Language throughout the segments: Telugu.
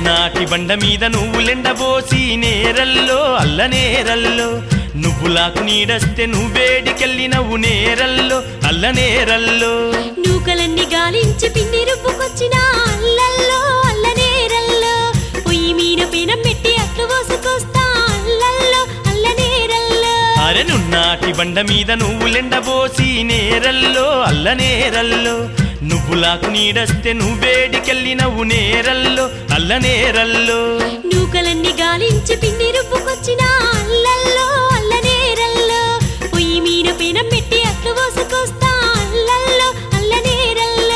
నున్నాటి బండ మీద నువ్వులెండబోసి నేరల్లో అల్ల నేరల్లో నువ్వులాకు నీడస్తే నువ్వేడికెళ్ళినవు నేరల్లో అల్ల నేరల్లో నూకలన్నీ గాలించి పిండి రుబ్బుకొచ్చిన అల్లల్లో అల్లనేరల్లో పొయ్యి మీద పీనం పెట్టి అట్లు పోసుకొస్తా అల్లల్లో అల్లనేరల్లో అరె నున్నాటి బండ మీద నువ్వులెండబోసి నేరల్లో అల్ల నేరల్లో నువ్వులాకు నీడస్తే నువ్వేడికెళ్ళినవు నేరల్లో అల్ల నేరల్లో నూకలన్నీ గాలించి పిండి రుబ్బుకొచ్చిన అల్లల్లో అల్లనేరల్లో పొయ్యి మీద పీనం పెట్టి అట్లు పోసుకొస్తా అల్లల్లో అల్లనేరల్లో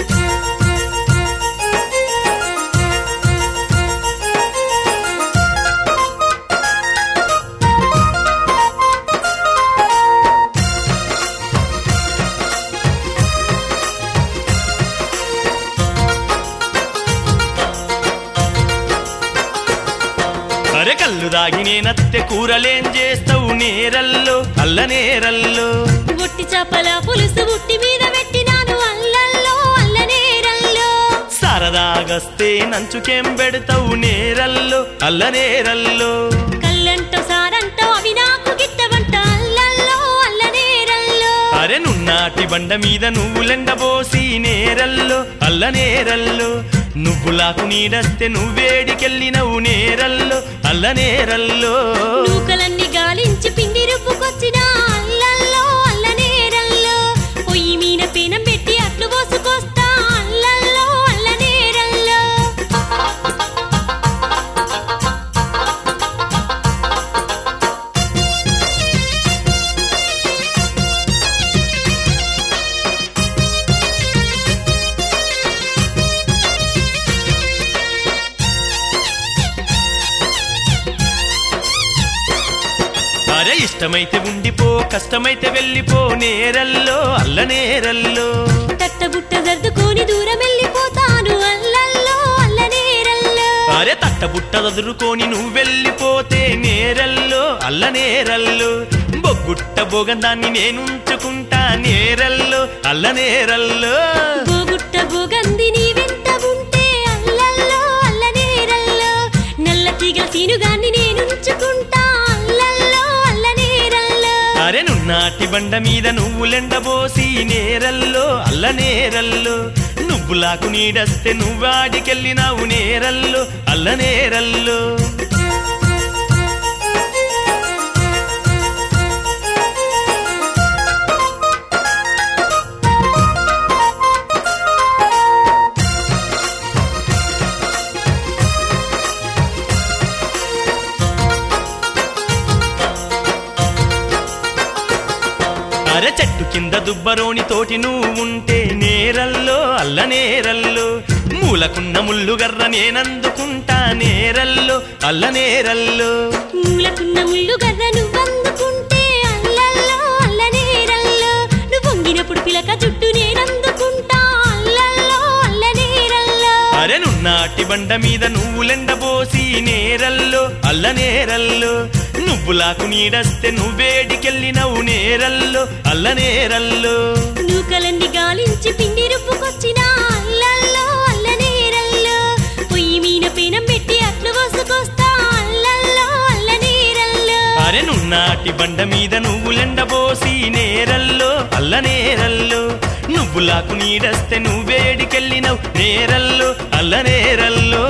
అరె కళ్ళు దాగి నేనత్తె కూరలేం చేస్తావు నేరల్లో అల్ల నేరల్లో ఒట్టి చేపల పులుసు ఉట్టి మీద పెట్టినాను అల్లల్లో అల్లనేరల్లో సరదాగస్తే నంచుకేం పెడతావు నేరల్లో అల్ల నేరల్లో కళ్ళంటో సారంటో అవి నాకు గిట్టవంట అల్లల్లో అల్లనేరల్లో అరె నున్నాటి బండ మీద నువ్వులెండబోసి నేరల్లో అల్ల నేరల్లో నువ్వులాకు నీడస్తే నువ్వేడికెళ్ళినవు నేరల్లో అల్ల నేరల్లో నూకలన్నీ గాలించి పిండి రుబ్బుకొచ్చిన అల్లల్లో అల్లనేరల్లో పొయ్యి మీద పీనం పెట్టి అట్లు పోసుకొస్తా అల్లల్లో అల్లనేరల్లో అరే ఇష్టమైతే ఉండిపో కష్టమైతే వెళ్ళిపో నేరల్లో అల్ల నేరల్లో తట్టబుట్ట సర్దుకొని దూరం వెళ్ళిపోతాను అల్లల్లో అల్లనేరల్లో అరే తట్టబుట్ట చదురుకొని నువ్వు వెళ్ళిపోతే నేరల్లో అల్ల నేరల్లో బొగ్గుట్ట బొగందాన్ని నేనుంచుకుంటా నేరల్లో అల్ల నేరల్లో గోగుట్ట గోగంది నీ వెంట ఉంటే అల్లల్లో అల్లనేరల్లో నల్ల తీగల సీనుగాన్ని నేనుంచుకుంటా అల్లల్లో అల్లనేరల్లో అరే నున్నాటి బండ మీద నువ్వులెండబోసి నేరల్లో అల్ల నేరల్లో నువ్వులాకు నీడస్తే నువ్వాడికెళ్ళినావు నేరల్లో అల్ల నేరల్లో అర చెట్టు కింద దుబ్బరోని తోటి నువ్వు ఉంటే నేరల్లో అల్ల నేరల్లో మూలకున్న ముల్లుగర్ర నేనందుకుంటా నేరల్లో అల్ల నేరల్లో మూలకున్న ముళ్ళు గర్ర నువ్వందుకుంటే అల్లల్లో అల్లనేరల్లో నువ్వు వంగినప్పుడు పిలక జుట్టు నేనందుకుంటా అల్లల్లో అల్లనేరల్లో అరె నున్నాటి బండ మీద నువ్వులెండబోసి నేరల్లో అల్ల నేరల్లో నువ్వులాకు నీడస్తే నువ్వేడికెళ్ళినవు నేరల్లో అల్ల నేరల్లో నూకలన్నీ గాలించి పిండి రుబ్బుకొచ్చిన అల్లల్లో అల్లనేరల్లో పొయ్యి మీద పీనం పెట్టి అట్లు పోసుకొస్తా అల్లల్లో అల్లనేరల్లో అరె నున్నాటి బండ మీద నువ్వులెండబోసి నేరల్లో అల్ల నేరల్లో నువ్వులాకు నీడస్తే నువ్వేడికెళ్ళినవు నేరల్లో అల్ల నేరల్లో